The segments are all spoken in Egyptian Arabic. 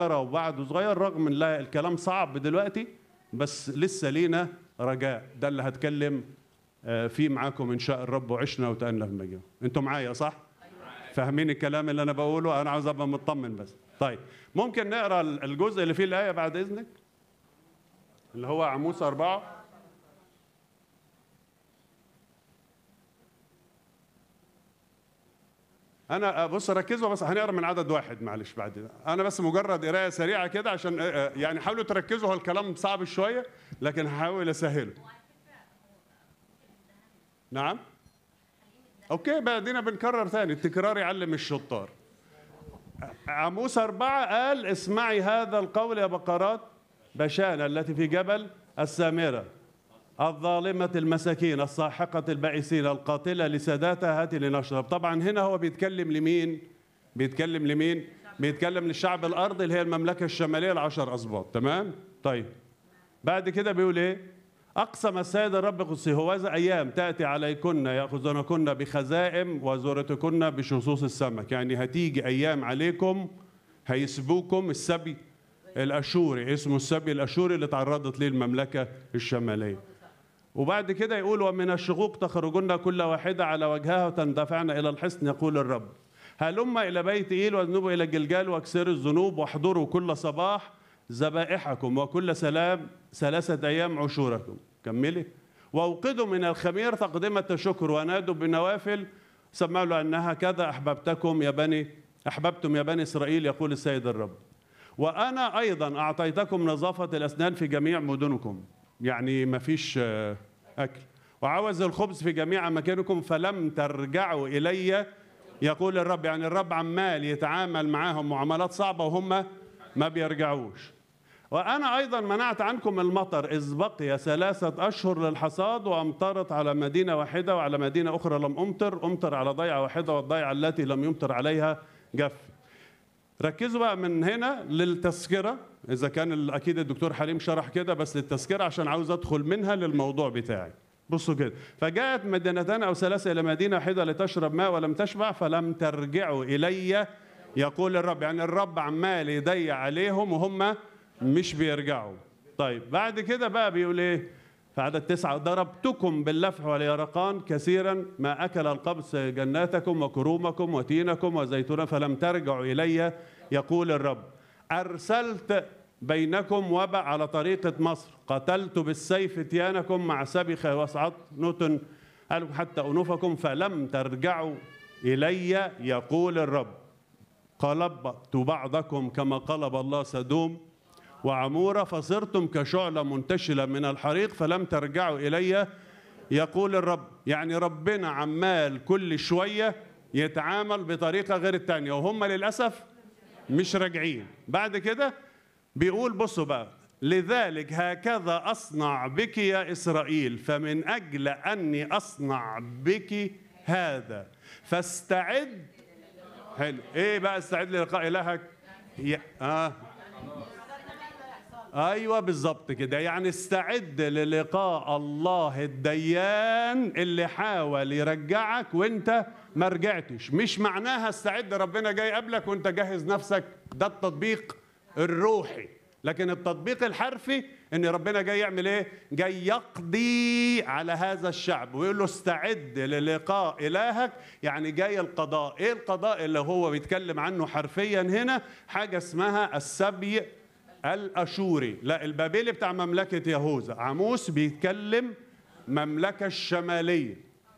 وبعده صغير رغم ان لا الكلام صعب دلوقتي بس لسه لينا رجاء ده اللي هتكلم آه، فيه معاكم ان شاء الرب وعشنا وتأنى في المجال انتوا معايا صح فاهمين الكلام اللي انا بقوله انا عاوز ابقى مطمن بس طيب ممكن نقرا الجزء اللي فيه الايه بعد اذنك اللي هو عموس أربعة انا بص ركزوا بس هنقرا من عدد واحد معلش بعد ده. انا بس مجرد قرايه سريعه كده عشان آه، آه، يعني حاولوا تركزوا هو الكلام صعب شويه لكن هحاول اسهله نعم اوكي بعدين بنكرر ثاني التكرار يعلم الشطار عموس أربعة قال اسمعي هذا القول يا بقرات بشان التي في جبل السامرة الظالمة المساكين الساحقة البائسين القاتلة لساداتها هاتي لنشرب طبعا هنا هو بيتكلم لمين بيتكلم لمين بيتكلم للشعب الأرض اللي هي المملكة الشمالية العشر أسباط تمام طيب بعد كده بيقول ايه أقسم السيد الرب قدسي هوذا أيام تأتي عليكن يأخذونكن بخزائم وزورتكن بشصوص السمك يعني هتيجي أيام عليكم هيسبوكم السبي الأشوري اسمه السبي الأشوري اللي تعرضت ليه المملكة الشمالية وبعد كده يقول ومن الشقوق تخرجن كل واحدة على وجهها وتندفعن إلى الحصن يقول الرب هلم إلى بيت إيل واذنبوا إلى جلجال واكسروا الذنوب واحضروا كل صباح ذبائحكم وكل سلام ثلاثة أيام عشوركم كملي وأوقدوا من الخمير تقدمة شكر ونادوا بنوافل سمعوا له أنها كذا أحببتكم يا بني أحببتم يا بني إسرائيل يقول السيد الرب وأنا أيضا أعطيتكم نظافة الأسنان في جميع مدنكم يعني ما فيش آه، أكل وعوز الخبز في جميع أماكنكم فلم ترجعوا إلي يقول الرب يعني الرب عمال يتعامل معاهم معاملات صعبة وهم ما بيرجعوش وأنا أيضا منعت عنكم المطر إذ بقي ثلاثة أشهر للحصاد وأمطرت على مدينة واحدة وعلى مدينة أخرى لم أمطر أمطر على ضيعة واحدة والضيعة التي لم يمطر عليها جف ركزوا بقى من هنا للتذكرة إذا كان ال- أكيد الدكتور حليم شرح كده بس للتذكرة عشان عاوز أدخل منها للموضوع بتاعي بصوا كده فجاءت مدينتان أو ثلاثة إلى مدينة واحدة لتشرب ماء ولم تشبع فلم ترجعوا إلي يقول الرب يعني الرب عمال يضيع عليهم وهم مش بيرجعوا طيب بعد كده بقى بيقول ايه في عدد تسعة ضربتكم باللفح واليرقان كثيرا ما أكل القبس جناتكم وكرومكم وتينكم وزيتونا فلم ترجعوا إلي يقول الرب أرسلت بينكم وباء على طريقة مصر قتلت بالسيف تيانكم مع سبخ وصعد نوتن قالوا حتى أنوفكم فلم ترجعوا إلي يقول الرب قلبت بعضكم كما قلب الله سدوم وعمورة فصرتم كشعلة منتشلة من الحريق فلم ترجعوا إلي يقول الرب يعني ربنا عمال كل شوية يتعامل بطريقة غير التانية وهم للأسف مش راجعين بعد كده بيقول بصوا بقى لذلك هكذا أصنع بك يا إسرائيل فمن أجل أني أصنع بك هذا فاستعد حلو ايه بقى استعد للقاء الهك يا اه ايوه بالظبط كده يعني استعد للقاء الله الديان اللي حاول يرجعك وانت ما رجعتش مش معناها استعد ربنا جاي قبلك وانت جهز نفسك ده التطبيق الروحي لكن التطبيق الحرفي ان ربنا جاي يعمل ايه جاي يقضي على هذا الشعب ويقول له استعد للقاء الهك يعني جاي القضاء ايه القضاء اللي هو بيتكلم عنه حرفيا هنا حاجه اسمها السبي الاشوري لا البابلي بتاع مملكه يهوذا عموس بيتكلم مملكه الشماليه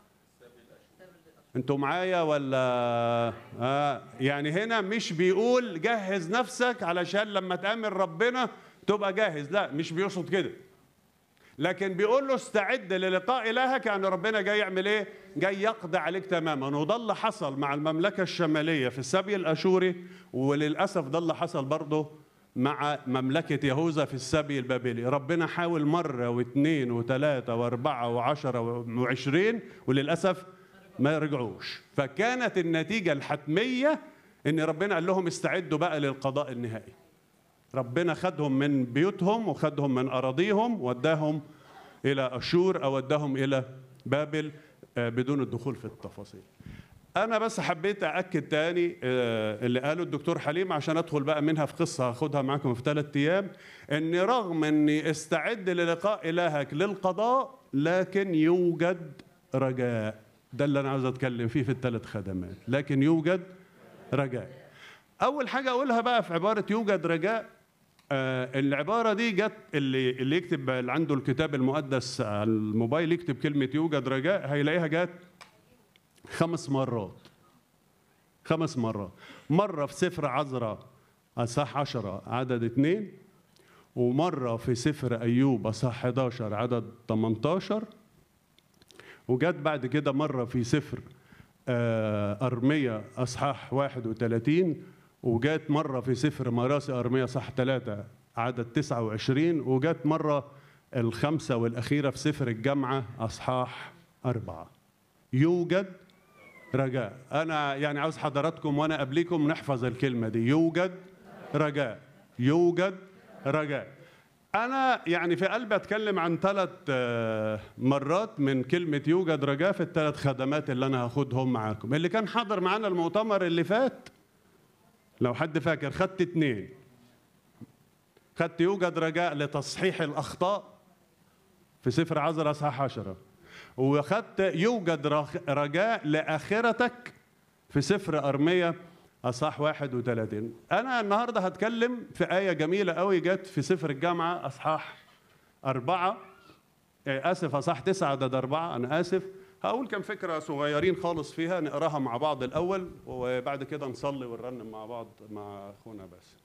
انتوا معايا ولا آه يعني هنا مش بيقول جهز نفسك علشان لما تامن ربنا تبقى جاهز لا مش بيقصد كده لكن بيقول له استعد للقاء الهك يعني ربنا جاي يعمل ايه جاي يقضي عليك تماما وده اللي حصل مع المملكه الشماليه في السبي الاشوري وللاسف ده اللي حصل برضه مع مملكة يهوذا في السبي البابلي ربنا حاول مرة واثنين وثلاثة واربعة وعشرة وعشرين وللأسف ما رجعوش فكانت النتيجة الحتمية ان ربنا قال لهم استعدوا بقى للقضاء النهائي ربنا خدهم من بيوتهم وخدهم من أراضيهم وداهم إلى أشور أو وداهم إلى بابل آه، بدون الدخول في التفاصيل انا بس حبيت ااكد تاني آه، اللي قاله الدكتور حليم عشان ادخل بقى منها في قصه هاخدها معاكم في ثلاث ايام ان رغم اني استعد للقاء الهك للقضاء لكن يوجد رجاء ده اللي انا عاوز اتكلم فيه في الثلاث خدمات لكن يوجد رجاء اول حاجه اقولها بقى في عباره يوجد رجاء آه العباره دي جت اللي اللي يكتب اللي عنده الكتاب المقدس على الموبايل يكتب كلمه يوجد رجاء هيلاقيها جت خمس مرات خمس مرات مرة في سفر عذراء أصح عشرة عدد اتنين ومرة في سفر أيوب أصح 11 عدد 18 وجت بعد كده مرة في سفر آه، أرمية أصحاح 31 وجات مرة في سفر مراسي أرمية صح 3 عدد 29 وجات مرة الخمسة والأخيرة في سفر الجامعة أصحاح أربعة يوجد رجاء أنا يعني عاوز حضراتكم وأنا قبليكم نحفظ الكلمة دي يوجد رجاء يوجد رجاء أنا يعني في قلبي أتكلم عن ثلاث آه، مرات من كلمة يوجد رجاء في الثلاث خدمات اللي أنا هاخدهم معاكم اللي كان حاضر معانا المؤتمر اللي فات لو حد فاكر خدت اتنين خدت يوجد رجاء لتصحيح الأخطاء في سفر عذراء اصحاح 10 وخدت يوجد رخ- رجاء لآخرتك في سفر أرمية أصحاح 31 أنا النهاردة هتكلم في آية جميلة قوي جت في سفر الجامعة أصحاح أربعة آه، آسف أصحاح تسعة عدد أربعة أنا آسف هقول كم فكرة صغيرين خالص فيها نقراها مع بعض الأول وبعد كده نصلي ونرنم مع بعض مع أخونا بس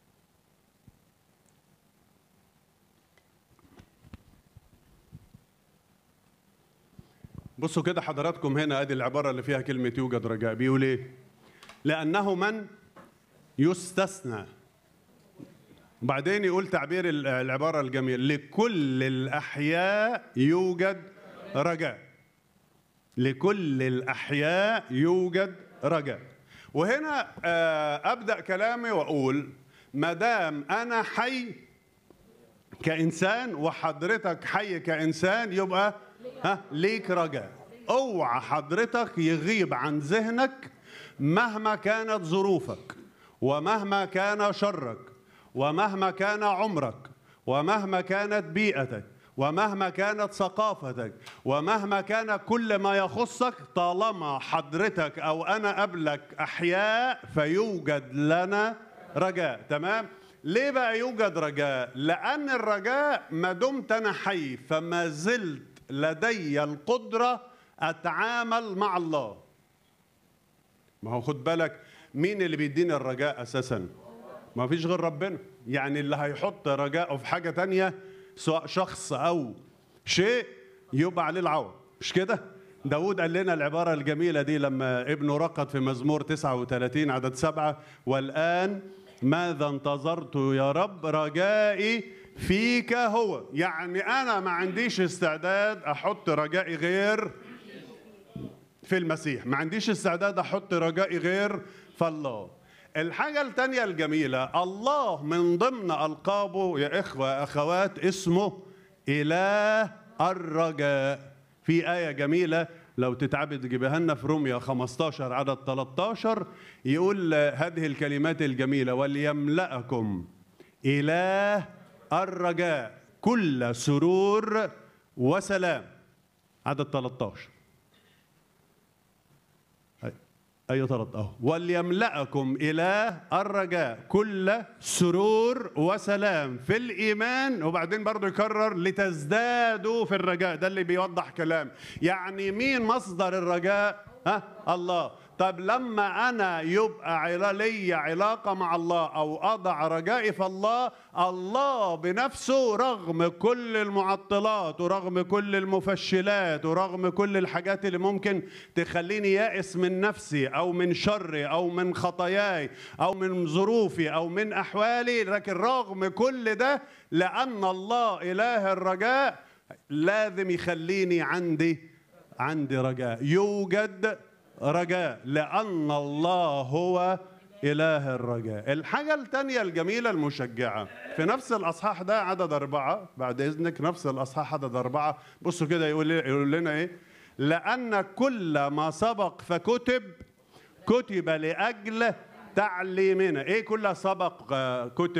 بصوا كده حضراتكم هنا ادي العباره اللي فيها كلمه يوجد رجاء بيقول ايه لانه من يستثنى بعدين يقول تعبير ال- العباره الجميل لكل الاحياء يوجد رجاء لكل الاحياء يوجد رجاء وهنا آه، ابدا كلامي واقول ما دام انا حي كإنسان وحضرتك حي كإنسان يبقى ها ليك رجاء اوعى حضرتك يغيب عن ذهنك مهما كانت ظروفك ومهما كان شرك ومهما كان عمرك ومهما كانت بيئتك ومهما كانت ثقافتك ومهما كان كل ما يخصك طالما حضرتك او انا قبلك احياء فيوجد لنا رجاء تمام ليه بقى يوجد رجاء لان الرجاء ما دمت انا حي فما زلت لدي القدره اتعامل مع الله ما هو خد بالك مين اللي بيديني الرجاء اساسا ما فيش غير ربنا يعني اللي هيحط رجاءه في حاجه تانية سواء شخص او شيء يبقى عليه العوض مش كده داود قال لنا العبارة الجميلة دي لما ابنه رقد في مزمور 39 عدد سبعة والآن ماذا انتظرت يا رب رجائي فيك هو يعني أنا ما عنديش استعداد أحط رجائي غير في المسيح ما عنديش استعداد احط رجائي غير في الله الحاجة التانية الجميلة الله من ضمن ألقابه يا إخوة أخوات اسمه إله الرجاء في آية جميلة لو تتعبد تجيبها لنا في روميا 15 عدد 13 يقول هذه الكلمات الجميلة وليملأكم إله الرجاء كل سرور وسلام عدد 13 أي طرد أهو وليملأكم إله الرجاء كل سرور وسلام في الإيمان وبعدين برضو يكرر لتزدادوا في الرجاء ده اللي بيوضح كلام يعني مين مصدر الرجاء ها الله طب لما أنا يبقى علا- لي علاقة مع الله أو أضع رجائي في الله الله بنفسه رغم كل المعطلات ورغم كل المفشلات ورغم كل الحاجات اللي ممكن تخليني يائس من نفسي أو من شري أو من خطاياي أو من ظروفي أو من أحوالي لكن رغم كل ده لأن الله إله الرجاء لازم يخليني عندي عندي رجاء يوجد رجاء لأن الله هو إله الرجاء الحاجة التانية الجميلة المشجعة في نفس الأصحاح ده عدد أربعة بعد إذنك نفس الأصحاح عدد أربعة بصوا كده يقول, يقول لنا إيه لأن كل ما سبق فكتب كتب لأجل تعليمنا إيه كل سبق آه، كتب